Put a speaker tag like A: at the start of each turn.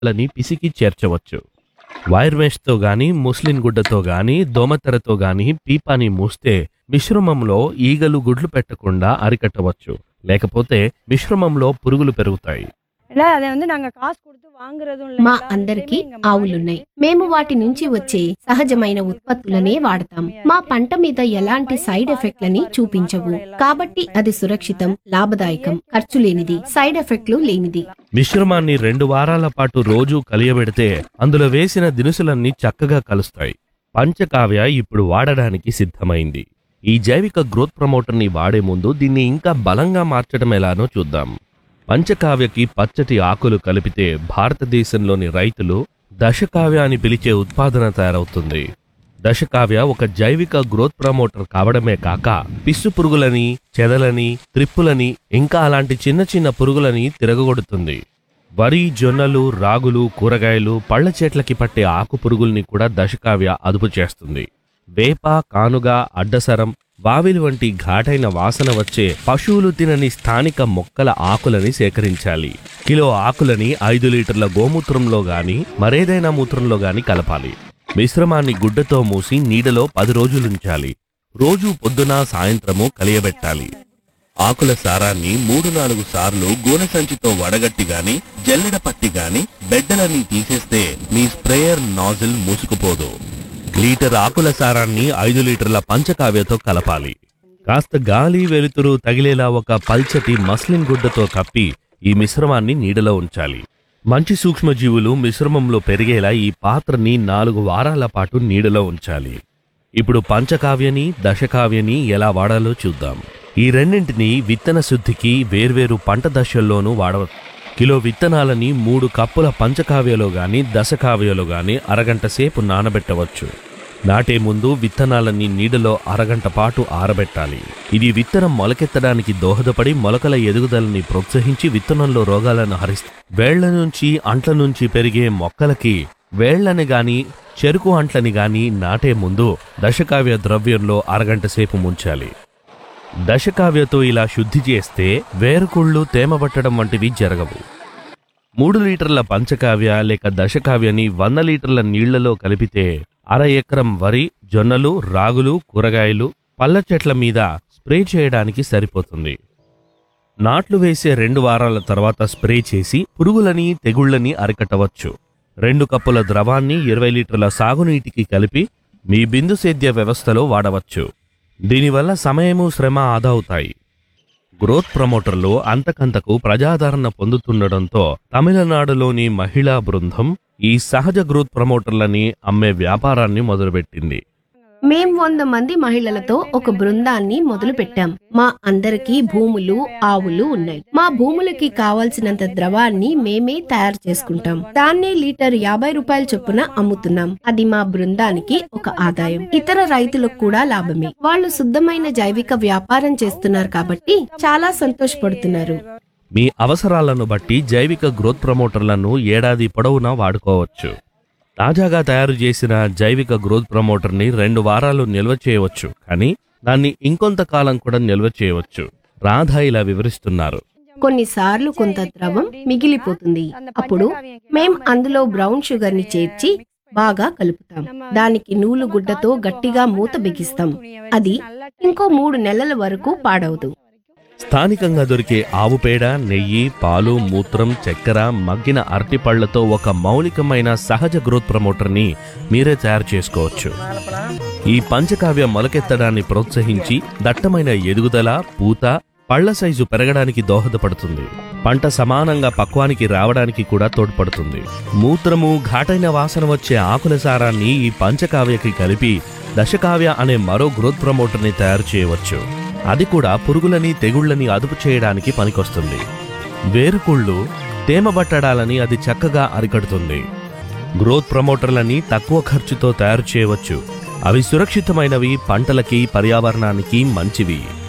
A: లని పిసికి చేర్చవచ్చు వైర్ మెష్తో గాని ముస్లిన్ గుడ్డతో గాని దోమతెరతో గాని పీపాని మూస్తే మిశ్రమంలో ఈగలు గుడ్లు పెట్టకుండా అరికట్టవచ్చు లేకపోతే మిశ్రమంలో పురుగులు పెరుగుతాయి
B: ரெண்டாவது அதை வந்து நாங்க காசு கொடுத்து வாங்குறதும் இல்ல
C: మా
B: எல்லா
C: అందరికీ
B: இதுலயுமே இங்க
C: ఆవులున్నాయి మేము వాటి నుంచి వచ్చే సహజమైన ఉత్పత్తులనే వాడతాం మా పంట మీద ఎలాంటి సైడ్ ఎఫెక్ట్లని చూపించవు కాబట్టి అది సురక్షితం లాభదాయకం ఖర్చు లేనిది సైడ్ ఎఫెక్ట్లు లేనిది
A: మిశ్రమాన్ని రెండు వారాల పాటు రోజు కలియబెడితే అందులో వేసిన దినుసులన్నీ చక్కగా కలుస్తాయి పంచకావ్య ఇప్పుడు వాడడానికి సిద్ధమైంది ఈ జైవిక గ్రోత్ ప్రమోటర్ని వాడే ముందు దీన్ని ఇంకా బలంగా మార్చడం ఎలానో చూద్దాం పంచకావ్యకి పచ్చటి ఆకులు కలిపితే భారతదేశంలోని రైతులు దశకావ్య అని పిలిచే ఉత్పాదన తయారవుతుంది దశకావ్య ఒక జైవిక గ్రోత్ ప్రమోటర్ కావడమే కాక పిస్సు పురుగులని చెదలని త్రిప్పులని ఇంకా అలాంటి చిన్న చిన్న పురుగులని తిరగగొడుతుంది వరి జొన్నలు రాగులు కూరగాయలు పళ్ళ చెట్లకి పట్టే ఆకు పురుగుల్ని కూడా దశకావ్య అదుపు చేస్తుంది వేప కానుగ అడ్డసరం వావిలి వంటి ఘాటైన వాసన వచ్చే పశువులు తినని స్థానిక మొక్కల ఆకులని సేకరించాలి కిలో ఆకులని ఐదు లీటర్ల గోమూత్రంలో గాని మరేదైనా మూత్రంలో గాని కలపాలి మిశ్రమాన్ని గుడ్డతో మూసి నీడలో పది రోజులుంచాలి రోజు పొద్దున సాయంత్రము కలియబెట్టాలి ఆకుల సారాన్ని మూడు నాలుగు సార్లు గోనె సంచితో వడగట్టి గాని జల్లెడ పట్టి గాని బెడ్డలని తీసేస్తే మీ స్ప్రేయర్ నాజిల్ మూసుకుపోదు లీటర్ ఆకుల సారాన్ని ఐదు లీటర్ల పంచకావ్యతో కలపాలి కాస్త గాలి వెలుతురు తగిలేలా ఒక పల్చటి మస్లిన్ గుడ్డతో కప్పి ఈ మిశ్రమాన్ని నీడలో ఉంచాలి మంచి సూక్ష్మజీవులు మిశ్రమంలో పెరిగేలా ఈ పాత్రని నాలుగు వారాల పాటు నీడలో ఉంచాలి ఇప్పుడు పంచకావ్యని దశకావ్యని ఎలా వాడాలో చూద్దాం ఈ రెండింటిని విత్తన శుద్ధికి వేర్వేరు పంట దశల్లోనూ వాడవచ్చు కిలో విత్తనాలని మూడు కప్పుల పంచకావ్యలో గాని దశకావ్యలో గాని అరగంట సేపు నానబెట్టవచ్చు నాటే ముందు విత్తనాలని నీడలో అరగంట పాటు ఆరబెట్టాలి ఇది విత్తనం మొలకెత్తడానికి దోహదపడి మొలకల ఎదుగుదలని ప్రోత్సహించి విత్తనంలో రోగాలను హరిస్తుంది వేళ్ల నుంచి అంట్ల నుంచి పెరిగే మొక్కలకి వేళ్లని గాని చెరుకు అంట్లని గాని నాటే ముందు దశకావ్య ద్రవ్యంలో అరగంట సేపు ముంచాలి దశకావ్యతో ఇలా శుద్ధి చేస్తే వేరుకుళ్ళు తేమబట్టడం వంటివి జరగవు మూడు లీటర్ల పంచకావ్య లేక దశకావ్యని వంద లీటర్ల నీళ్లలో కలిపితే అర ఎకరం వరి జొన్నలు రాగులు కూరగాయలు పళ్ళ చెట్ల మీద స్ప్రే చేయడానికి సరిపోతుంది నాట్లు వేసే రెండు వారాల తర్వాత స్ప్రే చేసి పురుగులని తెగుళ్ళని అరికట్టవచ్చు రెండు కప్పుల ద్రవాన్ని ఇరవై లీటర్ల సాగునీటికి కలిపి మీ బిందు సేద్య వ్యవస్థలో వాడవచ్చు దీనివల్ల సమయము శ్రమ ఆదా అవుతాయి గ్రోత్ ప్రమోటర్లు అంతకంతకు ప్రజాదరణ పొందుతుండడంతో తమిళనాడులోని మహిళా బృందం ఈ సహజ గ్రోత్ ప్రమోటర్లని అమ్మే వ్యాపారాన్ని మొదలుపెట్టింది
C: మేం వంద మంది మహిళలతో ఒక బృందాన్ని మొదలు పెట్టాం మా అందరికీ భూములు ఆవులు ఉన్నాయి మా భూములకి కావాల్సినంత ద్రవాన్ని మేమే తయారు చేసుకుంటాం దాన్ని లీటర్ యాభై రూపాయల చొప్పున అమ్ముతున్నాం అది మా బృందానికి ఒక ఆదాయం ఇతర రైతులకు కూడా లాభమే వాళ్ళు శుద్ధమైన జైవిక వ్యాపారం చేస్తున్నారు కాబట్టి చాలా సంతోషపడుతున్నారు
A: మీ అవసరాలను బట్టి జైవిక గ్రోత్ ప్రమోటర్లను ఏడాది పొడవునా వాడుకోవచ్చు తాజాగా తయారు చేసిన జైవిక గ్రోత్ ప్రమోటర్ని రెండు వారాలు నిల్వ చేయవచ్చు కానీ దాన్ని ఇంకొంతకాలం కూడా నిల్వ చేయవచ్చు రాధ ఇలా వివరిస్తున్నారు
C: కొన్నిసార్లు కొంత ద్రవం మిగిలిపోతుంది అప్పుడు మేం అందులో బ్రౌన్ షుగర్ ని చేర్చి బాగా కలుపుతాం దానికి నూలు గుడ్డతో గట్టిగా మూత బిగిస్తాం అది ఇంకో మూడు నెలల వరకు పాడవదు
A: స్థానికంగా దొరికే ఆవు పేడ నెయ్యి పాలు మూత్రం చక్కెర మగ్గిన అరటిపళ్లతో ఒక మౌలికమైన సహజ గ్రోత్ ప్రమోటర్ని మీరే తయారు చేసుకోవచ్చు ఈ పంచకావ్య మొలకెత్తడాన్ని ప్రోత్సహించి దట్టమైన ఎదుగుదల పూత పళ్ల సైజు పెరగడానికి దోహదపడుతుంది పంట సమానంగా పక్వానికి రావడానికి కూడా తోడ్పడుతుంది మూత్రము ఘాటైన వాసన వచ్చే ఆకుల సారాన్ని ఈ పంచకావ్యకి కలిపి దశకావ్య అనే మరో గ్రోత్ ప్రమోటర్ని తయారు చేయవచ్చు అది కూడా పురుగులని తెగుళ్ళని అదుపు చేయడానికి పనికొస్తుంది వేరుకుళ్ళు తేమబట్టడాలని అది చక్కగా అరికడుతుంది గ్రోత్ ప్రమోటర్లని తక్కువ ఖర్చుతో తయారు చేయవచ్చు అవి సురక్షితమైనవి పంటలకి పర్యావరణానికి మంచివి